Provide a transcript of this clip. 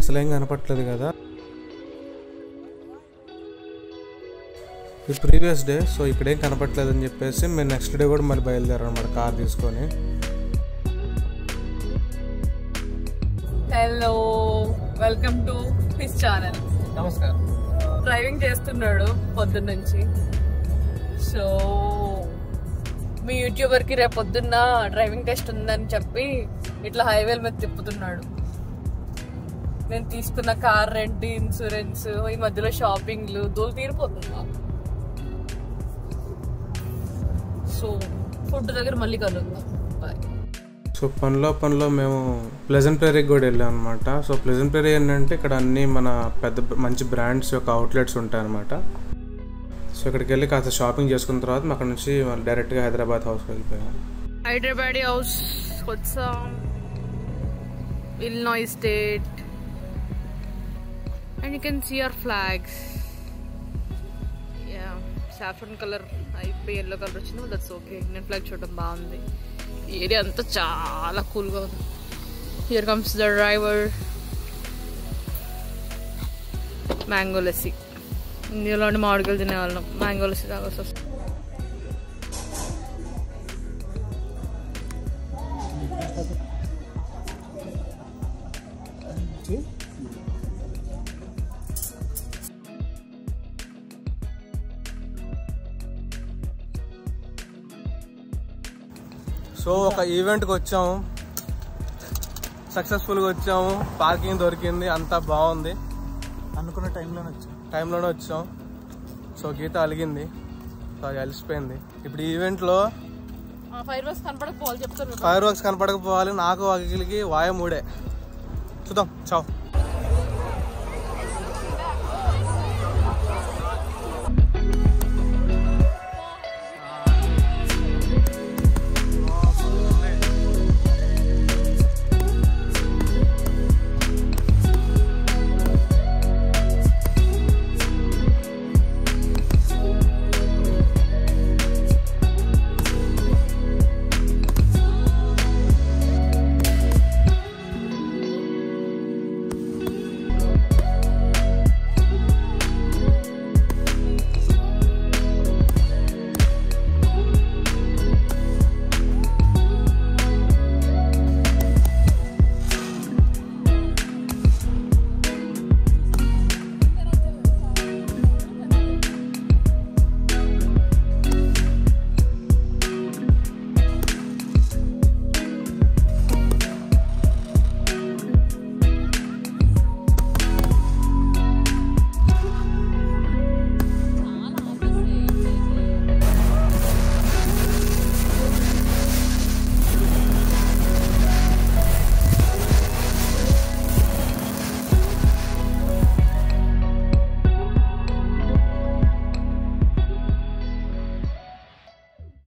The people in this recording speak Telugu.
అసలేం కనపట్లేదు కదా ఈ ప్రీవియస్ డే సో ఇక్కడేం కనపట్లేదు అని చెప్పేసి మేము నెక్స్ట్ డే కూడా మళ్ళీ బయలుదేరాం అనమాట కార్ తీసుకొని hello welcome to his channel నమస్కారం డ్రైవింగ్ చేస్తున్నాడు పొద్దున్న నుంచి సో మీ యూట్యూబర్ కి రేపు పొద్దున్న డ్రైవింగ్ టెస్ట్ ఉందని చెప్పి ఇట్లా హైవేల మీద తిప్పుతున్నాడు నేను తీసుకున్న కార్ రెంట్ ఇన్సూరెన్స్ ఈ మధ్యలో షాపింగ్లు దూలు తీరిపోతుందా సో ఫుడ్ దగ్గర మళ్ళీ కలుద్దాం బాయ్ సో పనిలో పనిలో మేము ప్లెజెంట్ ప్రేరీకి కూడా వెళ్ళాం అనమాట సో ప్లెజెంట్ ప్రేరీ ఏంటంటే ఇక్కడ అన్ని మన పెద్ద మంచి బ్రాండ్స్ యొక్క అవుట్లెట్స్ ఉంటాయి అనమాట సో ఇక్కడికి వెళ్ళి కాస్త షాపింగ్ చేసుకున్న తర్వాత మేము అక్కడ నుంచి మళ్ళీ డైరెక్ట్గా హైదరాబాద్ హౌస్కి వెళ్ళిపోయాం హైదరాబాద్ హౌస్ వచ్చాం Illinois state and you can see our flags yeah saffron colour అయిపోయి ఎల్లో కలర్ వచ్చింది దట్స్ ఓకే ఇండియన్ ఫ్లాగ్ చూడడం బాగుంది ఈ ఏరియా అంతా చాలా కూల్గా ఉంది here comes the driver mango lassi ఇందులోని మామిడికాయలు తినేవాళ్ళం మ్యాంగో లస్సీ తాగాల్సి వస్తుంది సో ఒక ఈవెంట్కి వచ్చాము సక్సెస్ఫుల్గా వచ్చాము పార్కింగ్ దొరికింది అంతా బాగుంది అనుకున్న టైంలోనే వచ్చాం టైంలోనే వచ్చాం సో గీత అలిగింది సో అది అలిసిపోయింది ఇప్పుడు ఈ ఈవెంట్లో ఫైర్ వర్క్స్ కనపడకపోవాలి చెప్తారు ఫైర్ వర్క్స్ కనపడకపోవాలి నాకు అగిలికి వాయ మూడే చూద్దాం చావు